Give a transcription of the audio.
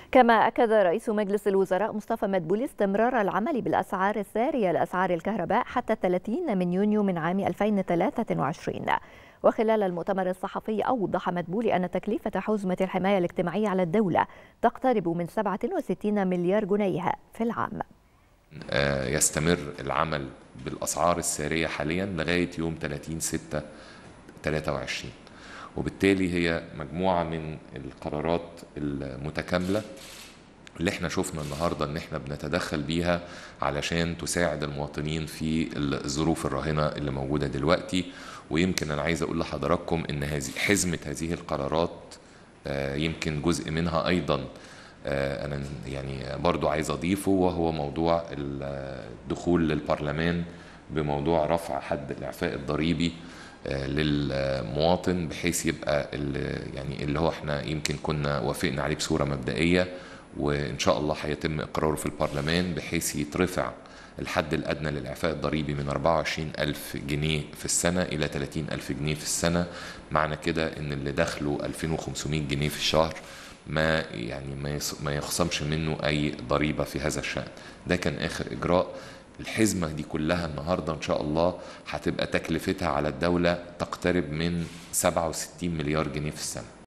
كما أكد رئيس مجلس الوزراء مصطفى مدبولي استمرار العمل بالأسعار السارية لأسعار الكهرباء حتى 30 من يونيو من عام 2023 وخلال المؤتمر الصحفي أوضح مدبولي أن تكلفة حزمة الحماية الاجتماعية على الدولة تقترب من 67 مليار جنيه في العام يستمر العمل بالأسعار السارية حاليا لغاية يوم 30 6 23 وبالتالي هي مجموعة من القرارات المتكاملة اللي احنا شفنا النهارده ان احنا بنتدخل بيها علشان تساعد المواطنين في الظروف الراهنه اللي موجوده دلوقتي ويمكن انا عايز اقول لحضراتكم ان هذه حزمه هذه القرارات يمكن جزء منها ايضا انا يعني برضو عايز اضيفه وهو موضوع الدخول للبرلمان بموضوع رفع حد الاعفاء الضريبي للمواطن بحيث يبقى اللي يعني اللي هو احنا يمكن كنا وافقنا عليه بصوره مبدئيه وان شاء الله هيتم اقراره في البرلمان بحيث يترفع الحد الادنى للاعفاء الضريبي من 24 ألف جنيه في السنه الى 30 ألف جنيه في السنه معنى كده ان اللي دخله 2500 جنيه في الشهر ما يعني ما ما يخصمش منه اي ضريبه في هذا الشان ده كان اخر اجراء الحزمة دي كلها النهاردة إن شاء الله هتبقى تكلفتها على الدولة تقترب من 67 مليار جنيه في السنة